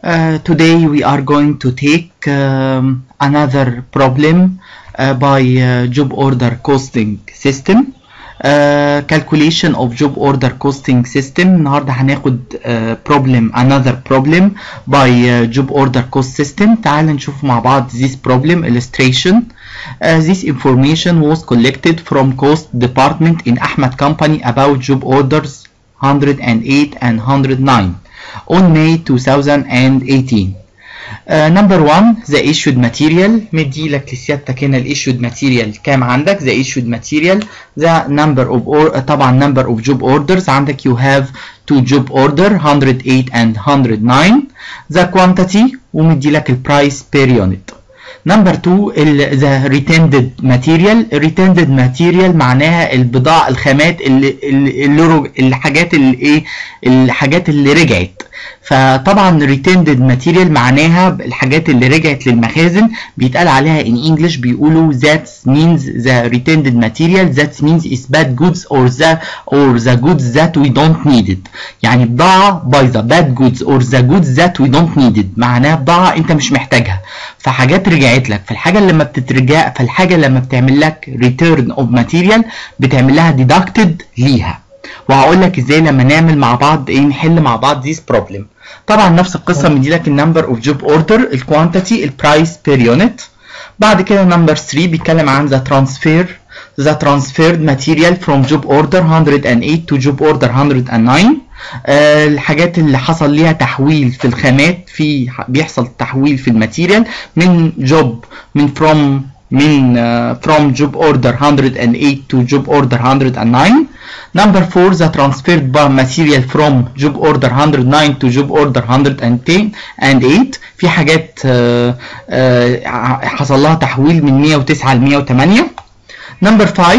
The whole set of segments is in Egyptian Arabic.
Uh, today we are going to take um, another problem uh, by uh, job order costing system uh, calculation of job order costing system النهارده هناخد uh, problem another problem by uh, job order cost system تعال نشوف مع بعض this problem illustration uh, this information was collected from cost department in Ahmed company about job orders 108 and 109 on May 2018 Uh, number one the issued material مدي لك لسيادتك هنا ال issued material كام عندك the issued material the number of or طبعا number of job orders عندك you have two job order 108 and 109 the quantity ومدي لك ال price per unit نمبر 2 ال the retended material retended material معناها البضاعة الخامات اللي اللي الحاجات اللي ايه الحاجات اللي رجعت فطبعا retended material معناها الحاجات اللي رجعت للمخازن بيتقال عليها in English بيقولوا that means the retended material that means is bad goods or the or the goods that we don't need it يعني بضاعة بايظة bad goods or the goods that we don't need it معناها بضاعة انت مش محتاجها فحاجات رجعت لك فالحاجة لما بتترجع فالحاجة لما بتعمل لك return of material بتعمل لها deducted ليها وهقول لك ازاي لما نعمل مع بعض ايه نحل مع بعض this problem طبعا نفس القصه مدي لك النمبر اوف جوب اوردر الكوانتيتي البرايس بير يونت بعد كده نمبر 3 بيتكلم عن ذا ترانسفير ذا ترانسفيرد ماتيريال فروم جوب اوردر 108 تو جوب اوردر 109 أه الحاجات اللي حصل ليها تحويل في الخامات في بيحصل تحويل في الماتيريال من جوب من فروم من uh, from job order 108 to job order 109 number 4 the transferred by material from job order 109 to job order 110 and 8 في حاجات uh, uh, حصل لها تحويل من 109 ل 108 نمبر 5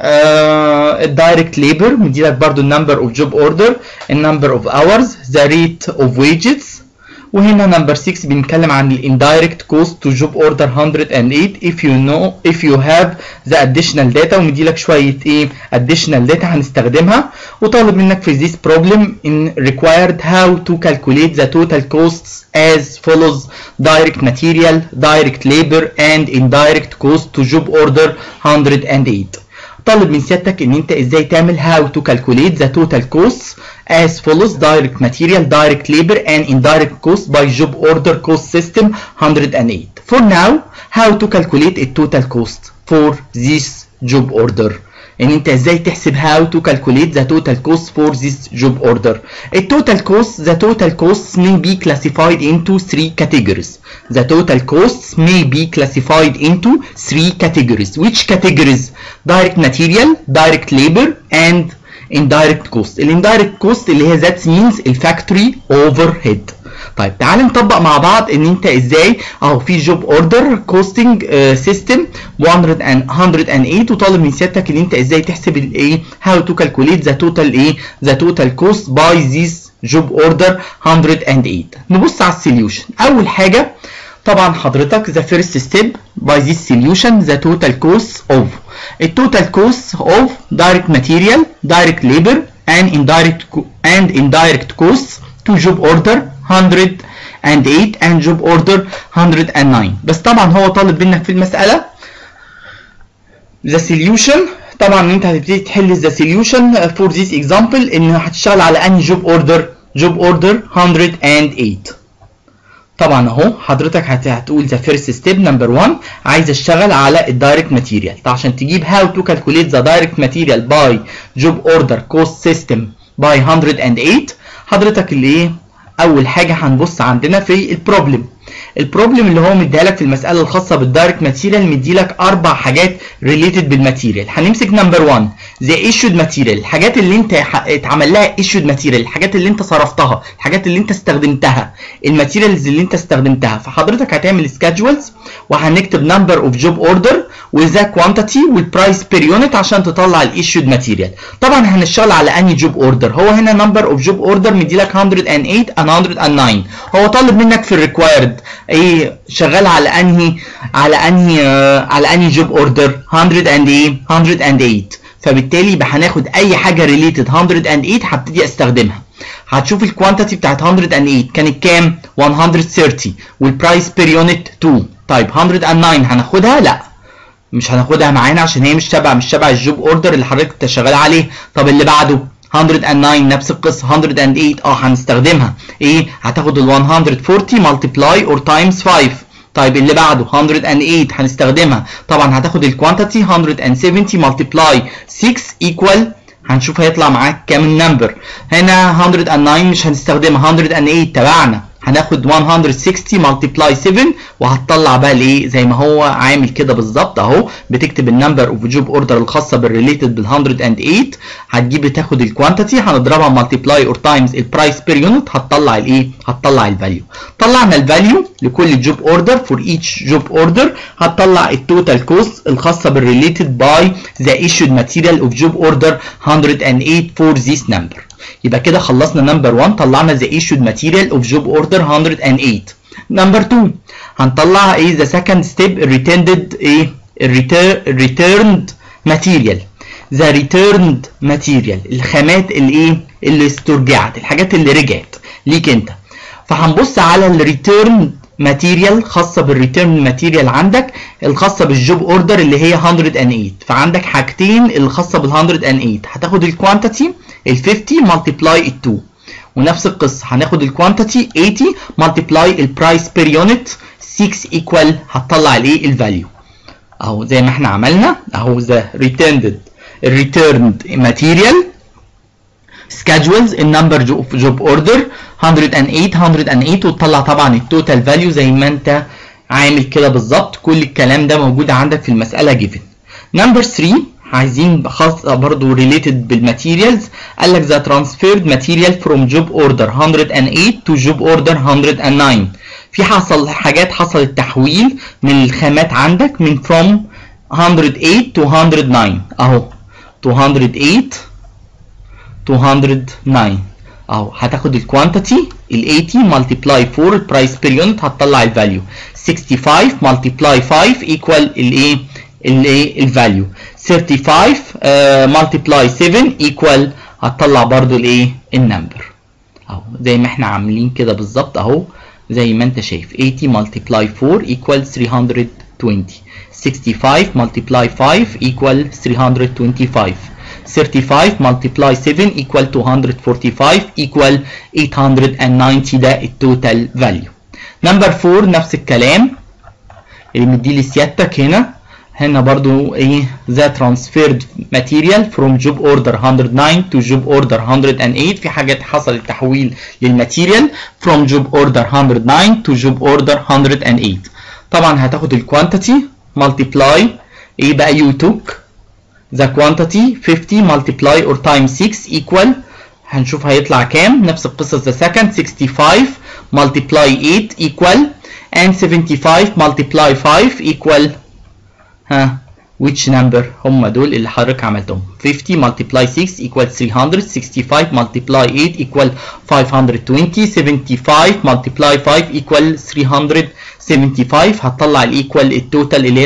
الدايركت ليبر مدي لك برضو النمبر اوف جوب اوردر النمبر اوف اورز ذا ريت اوف ويجز وهنا نمبر 6 بنتكلم عن الاندايركت كوست تو جوب اوردر 108 if you know if you have the additional data ومدي لك شويه ايه additional data هنستخدمها وطالب منك في this problem in required how to calculate the total costs as follows direct material direct labor and indirect cost to job order 108 طالب من سيادتك ان انت ازاي تعمل how to calculate the total costs as follows direct material direct labor and indirect cost by job order cost system 108 for now how to calculate a total cost for this job order ان انت ازاي تحسب how to calculate the total cost for this job order the total cost the total costs may be classified into three categories the total costs may be classified into three categories which categories direct material direct labor and indirect cost الانdirect cost اللي هي that means الفاكتوري overhead طيب تعال نطبق مع بعض ان انت ازاي اهو في جوب اوردر كوستنج سيستم 108 وطالب من سيادتك ان انت ازاي تحسب الايه هاو تو كالكوليت ذا توتال ايه ذا توتال كوست باي ذيس جوب اوردر 108 نبص على السوليوشن اول حاجه طبعا حضرتك the first step by this solution the total cost of a total cost of direct material direct labor and indirect and indirect costs to job order 108 and job order 109 بس طبعا هو طالب منك في المسألة the solution طبعا انت هتبتدي تحل the solution for this example ان هتشتغل على انهي job order job order 108 طبعا اهو حضرتك هتقول ذا فيرست ستيب نمبر 1 عايز اشتغل على الدايركت ماتيريال عشان تجيب هاو تو كالكوليت ذا دايركت ماتيريال باي جوب اوردر كوست سيستم باي 108 حضرتك اللي ايه اول حاجه هنبص عندنا في البروبلم البروبلم اللي هو مديها لك في المساله الخاصه بالدايركت ماتيريال مدي لك اربع حاجات ريليتد بالماتيريال هنمسك نمبر 1 زي ايشود ماتيريال الحاجات اللي انت اتعمل لها ايشود ماتيريال الحاجات اللي انت صرفتها الحاجات اللي انت استخدمتها الماتيريالز اللي انت استخدمتها فحضرتك هتعمل سكادجولز وهنكتب نمبر اوف جوب اوردر وذا كوانتيتي والبرايس بير يونت عشان تطلع الايشود ماتيريال طبعا هنشتغل على انهي جوب اوردر هو هنا نمبر اوف جوب اوردر مدي لك 108 and 109 هو طالب منك في الريكوايرد ايه شغال على انهي على انهي آه على انهي جوب اوردر 108 108 فبالتالي يبقى هناخد اي حاجه ريليتد 108 هبتدي استخدمها هتشوف الكوانتيتي بتاعت 108 كانت كام 130 والبرايس بير يونت 2 طيب 109 هناخدها لا مش هناخدها معانا عشان هي مش تبع مش تبع الجوب اوردر اللي حضرتك انت شغال عليه طب اللي بعده 109 نفس القصه 108 اه هنستخدمها ايه هتاخد ال 140 ملتبلاي اور تايمز 5 طيب اللي بعده 108 هنستخدمها طبعا هتاخد الكوانتيتي 170 ملتبلاي 6 ايكوال هنشوف هيطلع معاك كام النمبر هنا 109 مش هنستخدمها 108 تبعنا هناخد 160 ملتبلاي 7 وهتطلع بقى الايه زي ما هو عامل كده بالظبط اهو بتكتب النمبر اوف جوب اوردر الخاصه بالريليتد بال 108 هتجيب تاخد الكوانتيتي هنضربها ملتبلاي اور تايمز البرايس بير يونت هتطلع الايه هتطلع الفاليو طلعنا الفاليو لكل جوب اوردر فور ايتش جوب اوردر هتطلع التوتال كوست الخاصه بالريليتد باي ذا ايشود ماتيريال اوف جوب اوردر 108 فور ذيس نمبر يبقى كده خلصنا نمبر 1 طلعنا the issued material of job order 108 نمبر 2 هنطلع ايه the second step returned ايه returned material the returned material الخامات اللي ايه اللي استرجعت الحاجات اللي رجعت ليك انت فهنبص على الريتيرن ماتيريال خاصه بالريتيرن ماتيريال عندك الخاصه بالجوب اوردر اللي هي 108 فعندك حاجتين الخاصه بال 108 هتاخد الكوانتيتي ال 50 ملتبلاي ال 2 ونفس القصه هناخد الكوانتيتي 80 ملتبلاي البرايس بير يونت 6 ايكوال هتطلع الايه الفاليو اهو زي ما احنا عملنا اهو ذا ريتيرند الريتيرند ماتيريال schedules النمبر جوب اوردر 108 108 وتطلع طبعا التوتال فاليو زي ما انت عامل كده بالظبط كل الكلام ده موجود عندك في المساله جيفن نمبر 3 عايزين خاصة برضو related بالماتيريالز قال لك the transferred material from job order 108 to job order 109 في حصل حاجات حصلت تحويل من الخامات عندك من from 108 to 109 اهو 208 to 109 اهو هتاخد الكوانتيتي ال 80 ملتبلاي 4 البرايس بير يونت هتطلع الفاليو 65 ملتبلاي 5 ايكوال الايه الايه الفاليو 35 ملتبلاي 7 ايكوال هتطلع برضو الايه النمبر اهو زي ما احنا عاملين كده بالظبط اهو زي ما انت شايف 80 ملتبلاي 4 ايكوال 320 65 ملتبلاي 5 ايكوال 325 35 multiply 7 equal 245 equal 890 ده التوتال فاليو نمبر 4 نفس الكلام اللي مديه لسيادتك هنا هنا برضو ايه the transferred material from job order 109 to job order 108 في حاجات حصلت تحويل للماتيريال from job order 109 to job order 108 طبعا هتاخد الكوانتيتي multiply ايه بقى you took the quantity 50 multiply or times 6 equal هنشوف هيطلع كام نفس القصة the second 65 multiply 8 equal and 75 multiply 5 equal ها which number هم دول اللي حضرتك عملتهم 50 multiply 6 equal 300 65 multiply 8 equal 520 75 multiply 5 equal 375 هتطلع الايكوال التوتال اللي هي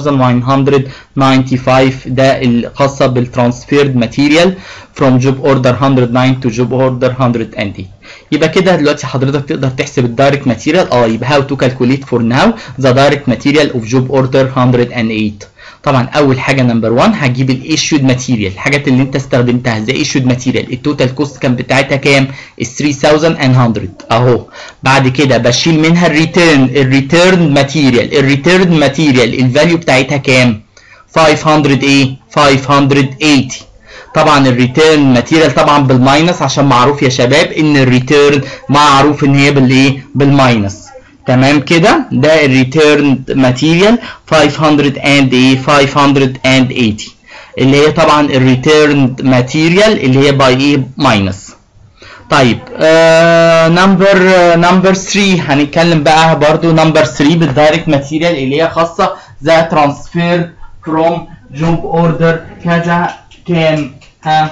1995 ده الخاصه بالترانسفيرد ماتيريال from job order 109 to job order 108 يبقى كده دلوقتي حضرتك تقدر تحسب الدايركت ماتيريال اه يبقى how to calculate for now the direct material of job order 108 طبعا اول حاجه نمبر 1 هجيب الايشود ماتيريال الحاجات اللي انت استخدمتها زي ايشود ماتيريال التوتال كوست كان بتاعتها كام ال 3100 اهو بعد كده بشيل منها الريتيرن الريتيرن ماتيريال الريتيرن ماتيريال الفاليو بتاعتها كام 500 ايه 580 طبعا الريتيرن ماتيريال طبعا بالماينس عشان معروف يا شباب ان الريتيرن معروف ان هي بالايه بالماينس تمام كده ده الريتيرن ماتيريال 500 and ايه 580 اللي هي طبعا الريتيرن ماتيريال اللي هي باي ايه ماينس طيب نمبر نمبر 3 هنتكلم بقى برضو نمبر 3 بالدايركت ماتيريال اللي هي خاصه ذا ترانسفير فروم جوب اوردر كذا كام ها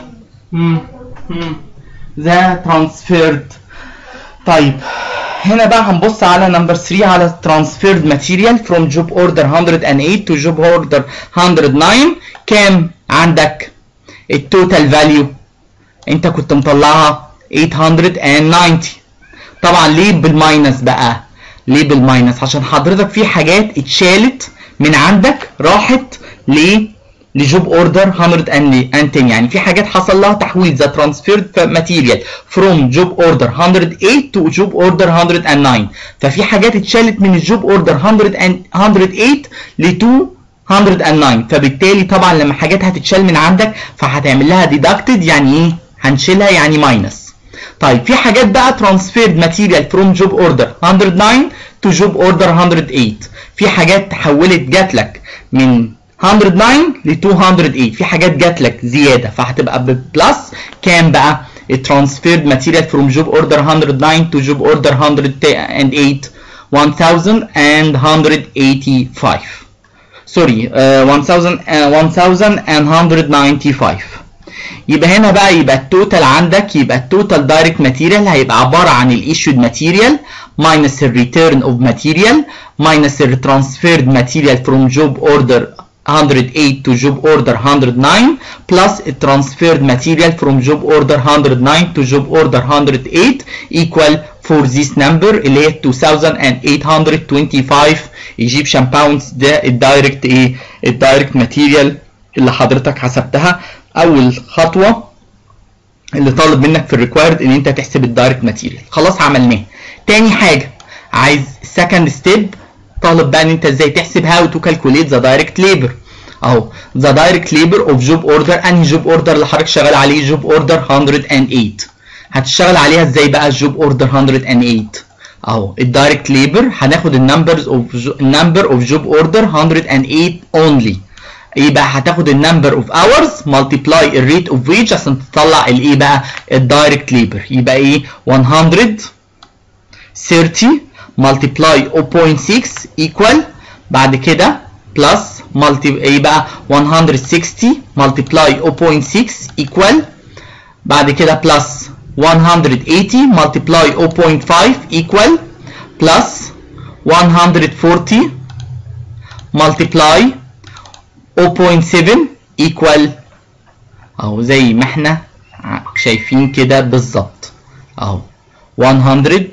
ذا ترانسفيرد طيب هنا بقى هنبص على نمبر 3 على transferred material from job order 108 to job order 109 كام عندك التوتال فاليو انت كنت مطلعها 890 طبعا ليه بالماينس بقى ليه بالماينس عشان حضرتك في حاجات اتشالت من عندك راحت ل لجوب اوردر 110 يعني في حاجات حصل لها تحويل ذا ترانسفيرد ماتيريال فروم جوب اوردر 108 تو جوب اوردر 109 ففي حاجات اتشالت من الجوب اوردر 108 ل 209 فبالتالي طبعا لما حاجات هتتشال من عندك فهتعمل لها ديدكتد يعني ايه هنشيلها يعني ماينس طيب في حاجات بقى ترانسفيرد ماتيريال فروم جوب اوردر 109 تو جوب اوردر 108 في حاجات تحولت جات لك من 109 ل 208 في حاجات جات لك زياده فهتبقى بلس كام بقى الترانسفيرد ماتيريال فروم جوب اوردر 109 تو جوب اوردر 108 1185 سوري 1195 يبقى هنا بقى يبقى التوتال عندك يبقى التوتال دايركت ماتيريال هيبقى عباره عن الايشود ماتيريال minus الريتيرن اوف ماتيريال minus الترانسفيرد ماتيريال فروم جوب اوردر 108 to job order 109 plus transferred material from job order 109 to job order 108 equal for this number اللي هي 2825 Egyptian pounds ده الدايركت ايه الدايركت ماتيريال اللي حضرتك حسبتها اول خطوه اللي طالب منك في الريكوايرد ان انت تحسب الدايركت ماتيريال خلاص عملناه تاني حاجه عايز سكند ستيب طالب بقى ان انت ازاي تحسب هاو تو كالكوليت ذا دايركت ليبر اهو ذا دايركت ليبر اوف جوب اوردر انهي جوب اوردر اللي حضرتك شغال عليه جوب اوردر 108 هتشتغل عليها ازاي بقى الجوب اوردر 108 اهو الدايركت ليبر هناخد النمبرز اوف النمبر اوف جوب اوردر 108 اونلي يبقى هتاخد النمبر اوف اورز ملتبلاي الريت اوف ويج عشان تطلع الايه بقى الدايركت ليبر يبقى ايه 130 multiply 0.6 equal بعد كده plus multi ايه بقى 160 multiply 0.6 equal بعد كده plus 180 multiply 0.5 equal plus 140 multiply 0.7 equal اهو زي ما احنا شايفين كده بالظبط اهو 100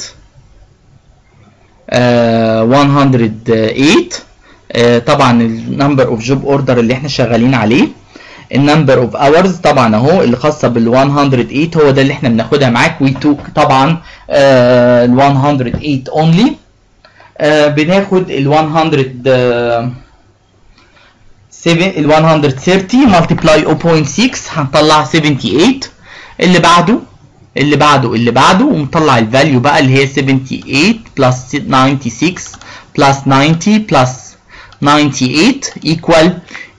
Uh, 108 uh, طبعا النمبر اوف جوب اوردر اللي احنا شغالين عليه النمبر اوف اورز طبعا اهو اللي خاصه بال 108 هو ده اللي احنا بناخدها معاك وي توك طبعا ال 108 اونلي بناخد ال 100 ال 130 ملتبلاي 0.6 هنطلع 78 اللي بعده اللي بعده اللي بعده ومطلع الفاليو بقى اللي هي 78 بلس 96 بلس 90 بلس 98 ايكوال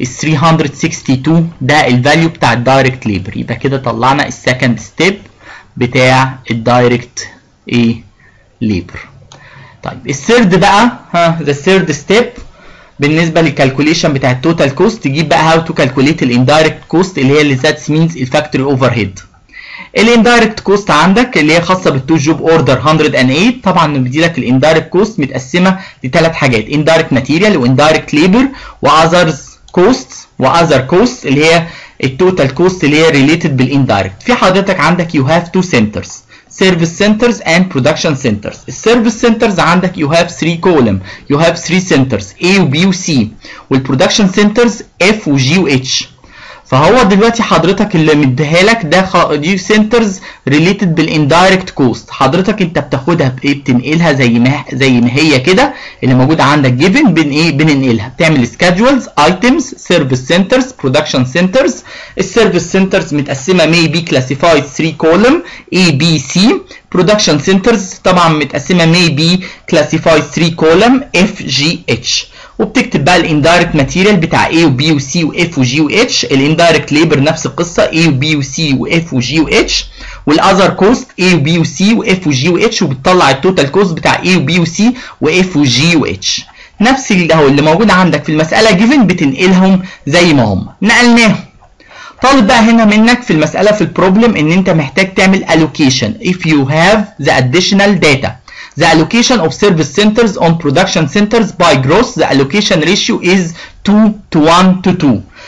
362 ده الفاليو بتاع الدايركت ليبر يبقى كده طلعنا السكند ستيب بتاع الدايركت ايه ليبر طيب الثيرد بقى ها ذا ثيرد ستيب بالنسبه للكالكوليشن بتاع التوتال كوست تجيب بقى هاو تو كالكوليت الاندايركت كوست اللي هي اللي ذات مينز الفاكتوري اوفر هيد الاندايركت كوست عندك اللي هي خاصه بالتو جوب اوردر 108 طبعا بيدي لك الاندايركت كوست متقسمه لثلاث حاجات اندايركت ماتيريال واندايركت ليبر واذرز كوست واذر كوست اللي هي التوتال كوست اللي هي ريليتد بالاندايركت في حضرتك عندك يو هاف تو سنترز service centers and production centers السيرفيس centers عندك you have 3 column you have 3 centers A و B و C والبرودكشن centers F و G و H فهو دلوقتي حضرتك اللي مديها لك ده خ... دي سنترز ريليتد بالاندايركت كوست حضرتك انت بتاخدها بايه بتنقلها زي ما زي ما هي كده اللي موجوده عندك جيفن بن ايه بننقلها بتعمل سكادجولز ايتمز سيرفيس سنترز برودكشن سنترز السيرفيس سنترز متقسمه مي بي كلاسيفايد 3 كولوم اي بي سي برودكشن سنترز طبعا متقسمه مي بي كلاسيفايد 3 كولوم اف جي اتش وبتكتب بقى الاندايركت ماتيريال بتاع A و B و C و F و G و H الاندايركت ليبر نفس القصه A و B و C و F و G و H والاذر كوست A و B و C و F و G و H وبتطلع التوتال كوست بتاع A و B و C و F و G و H نفس اللي هو اللي موجود عندك في المساله جيفن بتنقلهم زي ما هم نقلناهم طالب بقى هنا منك في المساله في البروبلم ان انت محتاج تعمل allocation if you have the additional data The allocation of service centers on production centers by gross the allocation ratio is 2 to 1 to 2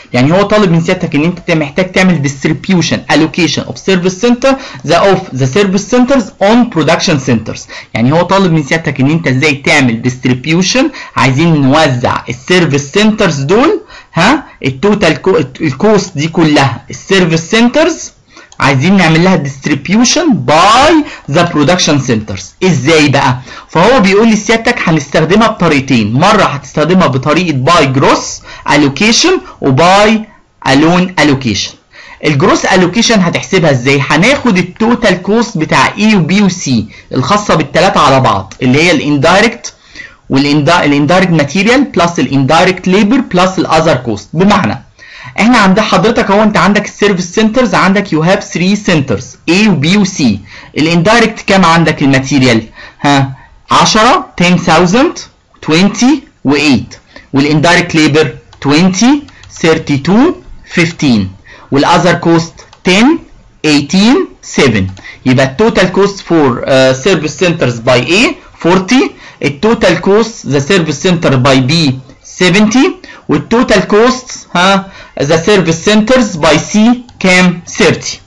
يعني هو طالب من سيادتك ان انت محتاج تعمل distribution allocation of service center the of the service centers on production centers يعني هو طالب من سيادتك ان انت ازاي تعمل distribution عايزين نوزع السيرفيس سنترز دول ها التوتال الكوست دي كلها السيرفيس سنترز عايزين نعمل لها distribution by the production centers ازاي بقى فهو بيقول لي سيادتك هنستخدمها بطريقتين مره هتستخدمها بطريقه by gross allocation وباي alone allocation الجروس allocation هتحسبها ازاي هناخد التوتال كوست بتاع E و B و C الخاصه بالثلاثه على بعض اللي هي الاندايركت والاندايركت ماتيريال بلس الاندايركت ليبر بلس الاذر كوست بمعنى احنا عند حضرتك اهو انت عندك السيرفيس سنترز عندك يو هاف 3 سنترز A و B و C الاندايركت كام عندك الماتيريال ها 10 10000 20 و8 والاندايركت ليبر 20 32 15 والاذر كوست 10 18 7 يبقى التوتال كوست فور سيرفيس سنترز باي A 40 التوتال كوست ذا سيرفيس سنتر باي B 70 والتوتال كوست ها ذا سيرفيس سنترز باي سي كام 30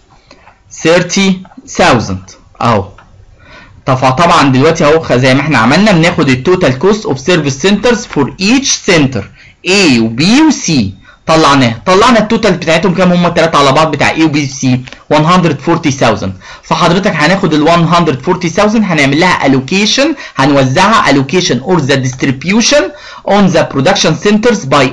30000 اهو طبعا دلوقتي اهو زي ما احنا عملنا بناخد التوتال كوست اوف سيرفيس سنترز فور ايتش سنتر A و B و C طلعناه طلعنا التوتال بتاعتهم كام هم الثلاثه على بعض بتاع A و B و C 140000 فحضرتك هناخد ال 140000 هنعمل لها allocation هنوزعها allocation or the distribution on the production centers by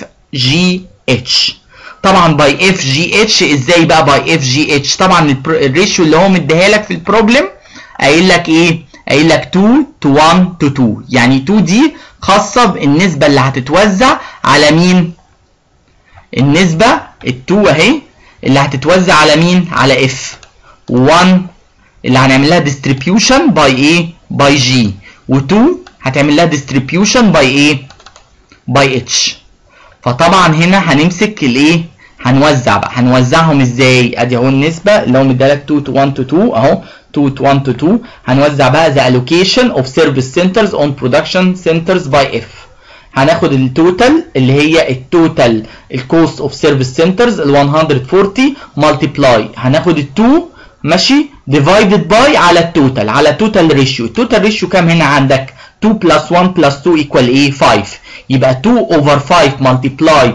FGH طبعا باي اف جي اتش ازاي بقى باي اف جي اتش طبعا الريشيو اللي هو مديها لك في البروبلم قايل لك ايه قايل لك 2 to 1 to 2 يعني 2 دي خاصه بالنسبه اللي هتتوزع على مين النسبه ال2 اهي اللي هتتوزع على مين على اف 1 اللي هنعمل لها distribution باي ايه باي جي و2 هتعمل لها distribution باي ايه باي اتش فطبعا هنا هنمسك الايه هنوزع بقى هنوزعهم ازاي ادي اهو النسبه اللي هو مديلك 2 to 1 to 2 اهو 2 to 1 to 2 هنوزع بقى the allocation of service centers on production centers by F هناخد التوتال اللي هي التوتال الكوست اوف سيرفيس سنترز ال 140 ملتبلاي هناخد ال 2 ماشي ديفايدد باي على التوتال على توتال ريشيو التوتال ريشيو كام هنا عندك 2 بلس 1 بلس 2 ايكوال ايه 5 يبقى 2 over 5 multiply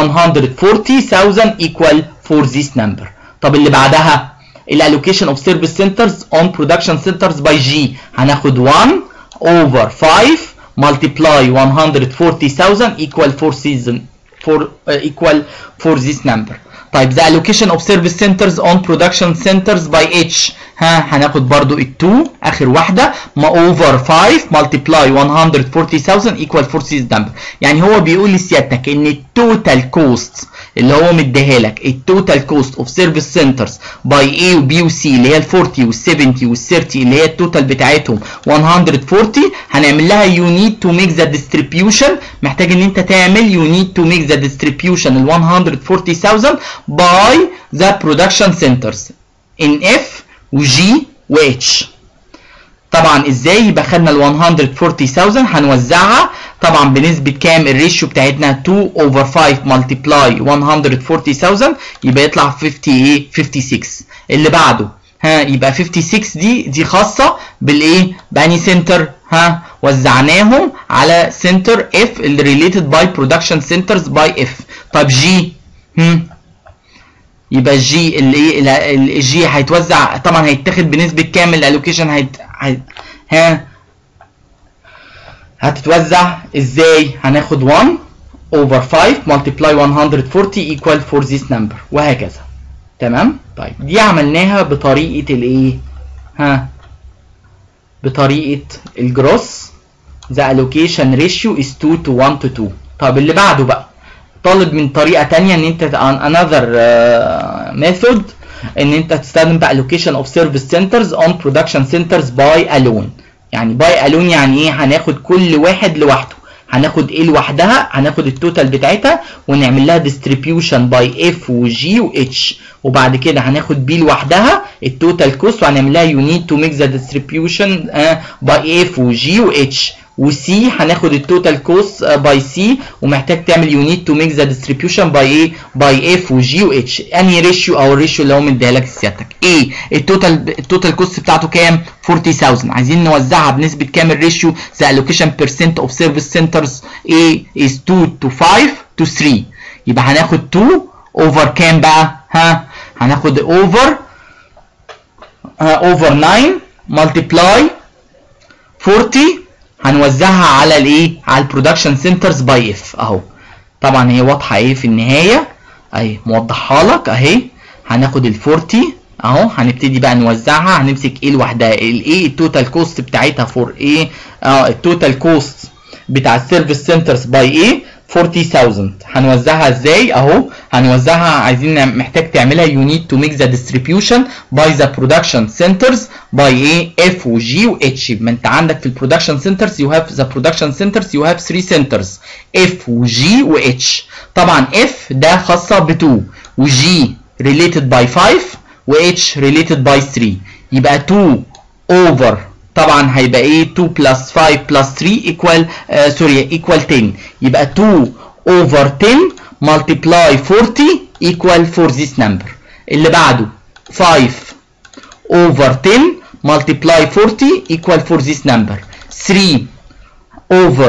140,000 equal for this number طب اللي بعدها الالوكيشن اوف سيرفيس سنترز اون برودكشن سنترز باي جي هناخد 1 over 5 multiply 140,000 equal for season for uh, equal for this number طيب the allocation of service centers on production centers by H ها هناخد برضو ال 2 اخر واحده ما over 5 multiply 140,000 equal for this number يعني هو بيقول لسيادتك ان التوتال كوست اللي هو مديها لك التوتال كوست اوف سيرفيس سنترز باي A و B و C اللي هي ال 40 وال 70 وال 30 اللي هي التوتال بتاعتهم 140 هنعمل لها you need to make the distribution محتاج ان انت تعمل you need to make the distribution ال 140,000 by the production centers in F و G و H طبعا ازاي يبقى خدنا ال 140,000 هنوزعها طبعا بنسبة كام الريشيو بتاعتنا 2 over 5 multiply 140,000 يبقى يطلع 50 ايه 56 اللي بعده ها يبقى 56 دي دي خاصة بالايه بأني سنتر ها وزعناهم على سنتر اف اللي related by production centers by اف طب جي هم يبقى الجي اللي ايه الجي هيتوزع طبعا هيتاخد بنسبة كام الالوكيشن هيت... هيت... ها هتتوزع ازاي هناخد 1 over 5 multiply 140 equal for this number وهكذا تمام طيب دي عملناها بطريقة الايه ها بطريقة الجروس the allocation ratio is 2 to 1 to 2 طب اللي بعده بقى طالب من طريقة تانية ان انت another uh, method ان انت تستخدم بقى allocation of service centers on production centers by alone يعني باي الون يعني ايه هناخد كل واحد لوحده هناخد ايه لوحدها هناخد التوتال بتاعتها ونعمل لها ديستريبيوشن باي اف وجي واتش وبعد كده هناخد بي لوحدها التوتال كوست وهنعمل لها يو نيد تو ميك ذا ديستريبيوشن باي اف وجي واتش وسي هناخد التوتال كوست باي سي ومحتاج تعمل يو نيد تو ميك ذا ديستريبيوشن باي ايه باي اف وجي واتش انهي ريشيو او الريشيو اللي هو مديها لك سيادتك ايه التوتال التوتال كوست بتاعته كام 40000 عايزين نوزعها بنسبه كام الريشيو ذا allocation percent of service centers A is 2 to 5 to 3 يبقى هناخد 2 over كام بقى ها هناخد over over 9 multiply 40 هنوزعها على الايه على البرودكشن سنترز باي اف اهو طبعا هي واضحه ايه في النهايه اهي موضحها لك اهي هناخد ال 40 اهو هنبتدي بقى نوزعها هنمسك ايه لوحدها الايه التوتال كوست بتاعتها فور ايه اه التوتال كوست بتاع السيرفيس سنترز باي ايه 40000 هنوزعها ازاي اهو هنوزعها عايزين محتاج تعملها you need to make the distribution by the production centers by ايه F و G و H ما انت عندك في البرودكشن centers you have the production centers you have 3 centers F و G و H طبعا F ده خاصة ب 2 و G related by 5 و H related by 3 يبقى 2 over طبعا هيبقى ايه 2 plus 5 plus 3 equal سوري uh, equal 10 يبقى 2 over 10 multiply 40 equal for this number اللي بعده 5 over 10 multiply 40 equal for this number 3 over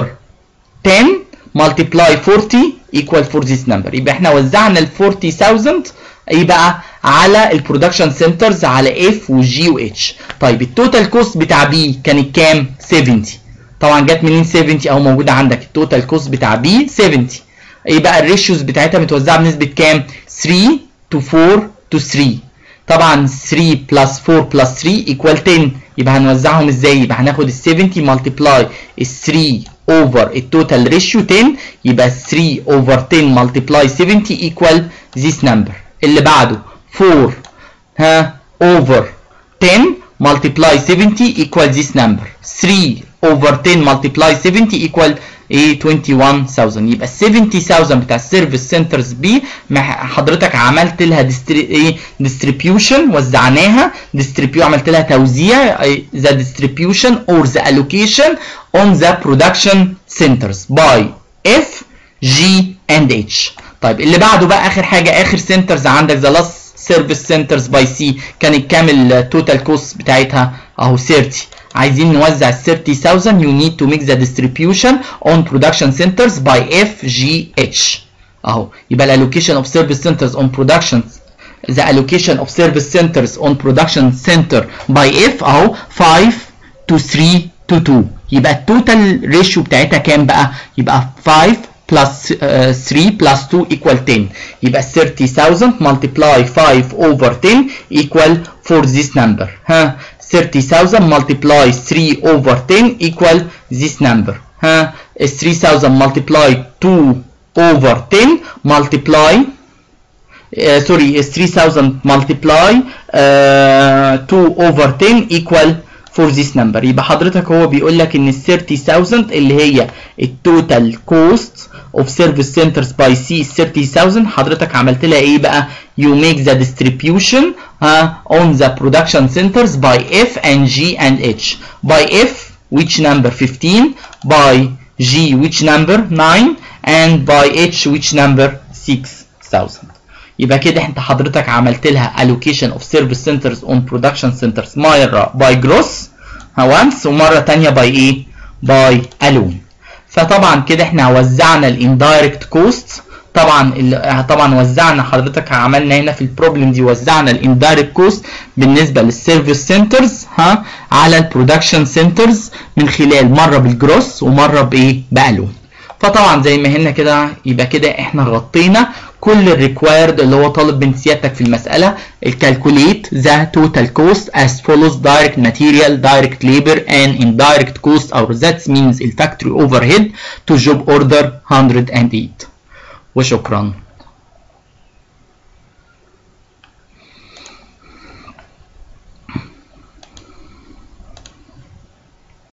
10 multiply 40 equal for this number يبقى احنا وزعنا ال 40000 يبقى على البرودكشن سنترز على اف وجي واتش طيب التوتال كوست بتاع بي كانت كام 70 طبعا جت منين 70 اهو موجوده عندك التوتال كوست بتاع بي 70 يبقى الريشيوز بتاعتها متوزعه بنسبه كام 3 to 4 to 3 طبعا 3 بلس 4 بلس 3 ايكوال 10 يبقى هنوزعهم ازاي يبقى هناخد ال 70 ملتبلاي ال 3 اوفر التوتال ريشيو 10 يبقى 3 اوفر 10 ملتبلاي 70 ايكوال ذيس نمبر اللي بعده 4 ها over 10 multiply 70 equal this number 3 over 10 multiply 70 equal ايه 21000 يبقى ال 70000 بتاع السيرفيس سنترز بي حضرتك عملت لها ديستري ايه ديستريبيوشن وزعناها ديستريبيو عملت لها توزيع ذا ديستريبيوشن اور ذا allocation on the production centers by F G and H طيب اللي بعده بقى اخر حاجه اخر سنترز عندك ذا لاست سيرفيس سنترز باي سي كانت كام التوتال كوست بتاعتها اهو 30 عايزين نوزع ال 30000 you need to make the distribution on production centers by F G H اهو يبقى الالوكيشن اوف سيرفيس سنترز on production the allocation of service centers on production center by F اهو 5 to 3 to 2 يبقى التوتال ريشيو بتاعتها كام بقى يبقى 5 plus uh, 3 plus 2 equal 10 يبقى 30000 multiply 5 over 10 equal for this number ها 30000 multiply 3 over 10 equal this number ها 3000 multiply 2 over 10 multiply uh, sorry 3000 multiply uh, 2 over 10 equal for this number يبقى حضرتك هو بيقول لك ان ال 30000 اللي هي التوتال كوست of service centers by C 30000 حضرتك عملت لها ايه بقى you make the distribution uh, on the production centers by F and G and H by F which number 15 by G which number 9 and by H which number 6000 يبقى كده انت حضرتك عملت لها allocation of service centers on production centers مرة by gross once ومرة تانية by ايه by alone فطبعا كده احنا وزعنا الاندايركت كوست طبعا طبعا وزعنا حضرتك عملنا هنا في البروبلم دي وزعنا الاندايركت كوست بالنسبه للسيرفيس سنترز ها على البرودكشن سنترز من خلال مره بالجروس ومره بايه بالون فطبعا زي ما هنا كده يبقى كده احنا غطينا كل الريكوايرد اللي هو طالب من سيادتك في المسألة الكالكوليت ذا توتال كوست as follows direct material direct labor and indirect cost or that means الفactory overhead to job order 108 وشكرا